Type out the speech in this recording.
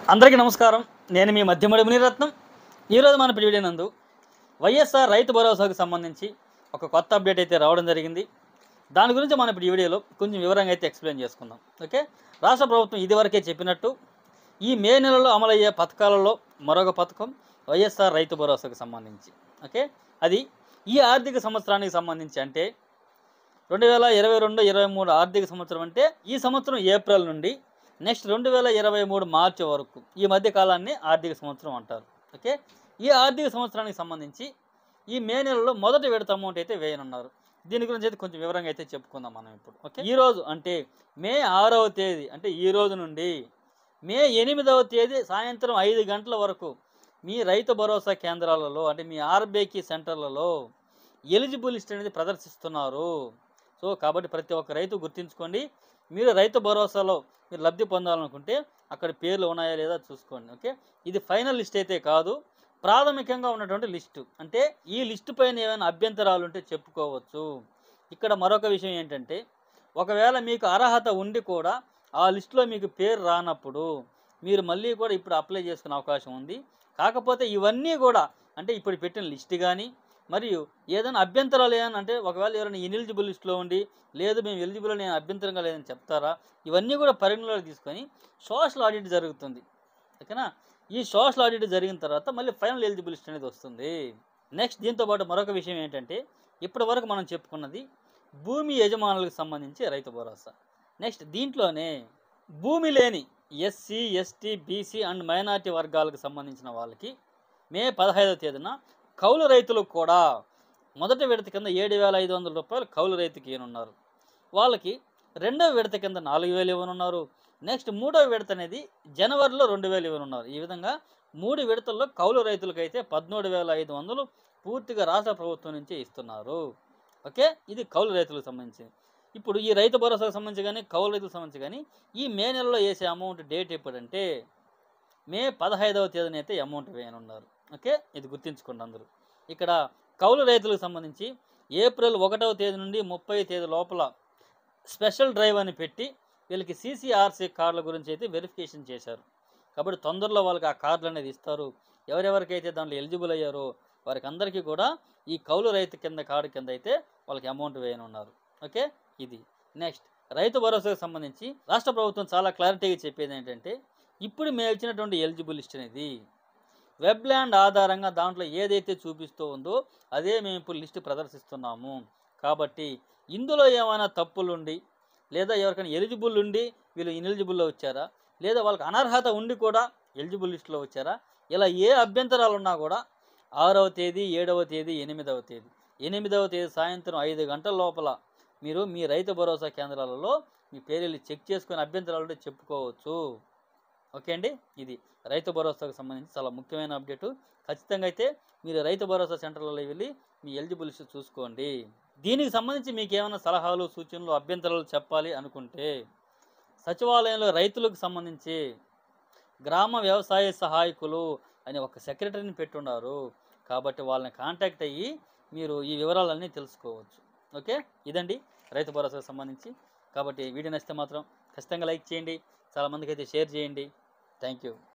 అందరికీ నమస్కారం నేను మీ మధ్యమడి మునిరత్నం ఈరోజు మన వీడియో నందు వైఎస్ఆర్ రైతు భరోసాకు సంబంధించి ఒక కొత్త అప్డేట్ అయితే రావడం జరిగింది దాని గురించి మనం ఇప్పుడు ఈ వీడియోలో కొంచెం వివరంగా అయితే ఎక్స్ప్లెయిన్ చేసుకుందాం ఓకే రాష్ట్ర ప్రభుత్వం ఇదివరకే చెప్పినట్టు ఈ మే నెలలో అమలయ్యే పథకాలలో మరొక పథకం వైఎస్ఆర్ రైతు భరోసాకు సంబంధించి ఓకే అది ఈ ఆర్థిక సంవత్సరానికి సంబంధించి అంటే రెండు వేల ఇరవై రెండు ఇరవై మూడు ఆర్థిక సంవత్సరం అంటే ఈ సంవత్సరం ఏప్రిల్ నుండి నెక్స్ట్ రెండు వేల ఇరవై మూడు మార్చి వరకు ఈ మధ్య కాలాన్ని ఆర్థిక సంవత్సరం అంటారు ఓకే ఈ ఆర్థిక సంవత్సరానికి సంబంధించి ఈ మే నెలలో మొదటి విడత అమౌంట్ అయితే వేయనున్నారు దీని గురించి అయితే కొంచెం వివరంగా అయితే చెప్పుకుందాం మనం ఇప్పుడు ఓకే ఈ రోజు అంటే మే ఆరవ తేదీ అంటే ఈ రోజు నుండి మే ఎనిమిదవ తేదీ సాయంత్రం ఐదు గంటల వరకు మీ రైతు భరోసా కేంద్రాలలో అంటే మీ ఆర్బీఐకి సెంటర్లలో ఎలిజిబుల్ లిస్ట్ అనేది ప్రదర్శిస్తున్నారు సో కాబట్టి ప్రతి ఒక్క రైతు గుర్తుంచుకోండి మీరు రైతు భరోసాలో మీరు లబ్ధి పొందాలనుకుంటే అక్కడ పేర్లు ఉన్నాయా లేదా చూసుకోండి ఓకే ఇది ఫైనల్ లిస్ట్ అయితే కాదు ప్రాథమికంగా ఉన్నటువంటి లిస్టు అంటే ఈ లిస్టు పైన ఏమైనా అభ్యంతరాలు ఉంటే చెప్పుకోవచ్చు ఇక్కడ mరొక విషయం ఏంటంటే ఒకవేళ మీకు అర్హత ఉండి కూడా ఆ లిస్టులో మీకు పేరు రానప్పుడు మీరు మళ్ళీ కూడా ఇప్పుడు అప్లై చేసుకునే అవకాశం ఉంది కాకపోతే ఇవన్నీ కూడా అంటే ఇప్పుడు పెట్టిన లిస్ట్ కానీ మరియు ఏదైనా అభ్యంతరాలు ఏమైనా అంటే ఒకవేళ ఎవరైనా ఇనెలిజిబుల్ లిస్ట్లో ఉండి లేదు మేము ఎలిజిబుల్ నేను అభ్యంతరంగా లేదని చెప్తారా ఇవన్నీ కూడా పరిగణలోకి తీసుకొని సోషల్ ఆడిట్ జరుగుతుంది ఓకేనా ఈ సోషల్ ఆడిట్ జరిగిన తర్వాత మళ్ళీ ఫైనల్ ఎలిజిబుల్ లిస్ట్ అనేది వస్తుంది నెక్స్ట్ దీంతో పాటు మరొక విషయం ఏంటంటే ఇప్పటి వరకు మనం చెప్పుకున్నది భూమి యజమానులకు సంబంధించి రైతు భరోసా నెక్స్ట్ దీంట్లోనే భూమి లేని SC ST BC and minority వర్గాలకు సంబంధించిన వాళ్ళకి మే పదహైదవ తేదీన కౌలు రైతులకు కూడా మొదటి విడత కింద ఏడు వేల ఐదు వందల రూపాయలు కౌలు రైతుకి ఇవ్వనున్నారు వాళ్ళకి రెండవ విడత కింద నాలుగు వేలు ఇవ్వనున్నారు నెక్స్ట్ మూడవ విడత అనేది జనవరిలో రెండు వేలు ఇవ్వనున్నారు ఈ విధంగా మూడు విడతల్లో కౌలు రైతులకైతే పదమూడు వేల ఐదు వందలు పూర్తిగా రాష్ట్ర ప్రభుత్వం నుంచే ఇస్తున్నారు ఓకే ఇది కౌలు రైతులకు సంబంధించి ఇప్పుడు ఈ రైతు భరోసాకు సంబంధించి కానీ కౌలు రైతులకు సంబంధించి కానీ ఈ మే నెలలో వేసే అమౌంట్ డేట్ ఎప్పుడంటే మే పదహైదవ తేదీన అయితే అమౌంట్ వేయనున్నారు ఓకే ఇది గుర్తుంచుకోండి అందరూ ఇక్కడ కౌలు రైతులకు సంబంధించి ఏప్రిల్ ఒకటవ తేదీ నుండి ముప్పై తేదీ లోపల స్పెషల్ డ్రైవ్ అని పెట్టి వీళ్ళకి సీసీఆర్సీ కార్డుల గురించి అయితే వెరిఫికేషన్ చేశారు కాబట్టి తొందరలో వాళ్ళకి ఆ కార్డులు అనేది ఇస్తారు ఎవరెవరికైతే దాంట్లో ఎలిజిబుల్ అయ్యారో వారికి అందరికీ కూడా ఈ కౌలు రైతు కింద కార్డు కింద అయితే వాళ్ళకి అమౌంట్ వేయనున్నారు ఓకే ఇది నెక్స్ట్ రైతు భరోసాకు సంబంధించి రాష్ట్ర ప్రభుత్వం చాలా క్లారిటీగా చెప్పేది ఏంటంటే ఇప్పుడు మేము ఇచ్చినటువంటి ఎలిజిబుల్ లిస్ట్ అనేది వెబ్ ల్యాండ్ ఆధారంగా దాంట్లో ఏదైతే చూపిస్తూ ఉందో అదే మేము ఇప్పుడు లిస్ట్ ప్రదర్శిస్తున్నాము కాబట్టి ఇందులో ఏమైనా తప్పులుండి లేదా ఎవరికైనా ఎలిజిబుల్ ఉండి వీళ్ళు ఇనెలిజిబుల్లో వచ్చారా లేదా వాళ్ళకి అనర్హత ఉండి కూడా ఎలిజిబుల్ లిస్టులో వచ్చారా ఇలా ఏ అభ్యంతరాలు ఉన్నా కూడా ఆరవ తేదీ ఏడవ తేదీ ఎనిమిదవ తేదీ ఎనిమిదవ తేదీ సాయంత్రం ఐదు గంటల లోపల మీరు మీ రైతు భరోసా కేంద్రాలలో మీ పేర్లు చెక్ చేసుకుని అభ్యంతరాలు ఉంటే చెప్పుకోవచ్చు ఓకే అండి ఇది రైతు భరోసాకు సంబంధించి చాలా ముఖ్యమైన అప్డేటు ఖచ్చితంగా అయితే మీరు రైతు భరోసా సెంటర్లలో వెళ్ళి మీ ఎలిజిబుల్ లిస్ట్ చూసుకోండి దీనికి సంబంధించి మీకు ఏమైనా సలహాలు సూచనలు అభ్యంతరాలు చెప్పాలి అనుకుంటే సచివాలయంలో రైతులకు సంబంధించి గ్రామ వ్యవసాయ సహాయకులు అని ఒక సెక్రటరీని పెట్టున్నారు కాబట్టి వాళ్ళని కాంటాక్ట్ అయ్యి మీరు ఈ వివరాలన్నీ తెలుసుకోవచ్చు ఓకే ఇదండి రైతు భరోసాకు సంబంధించి కాబట్టి వీడియో నచ్చితే మాత్రం ఖచ్చితంగా లైక్ చేయండి చాలామందికి అయితే షేర్ చేయండి థ్యాంక్ యూ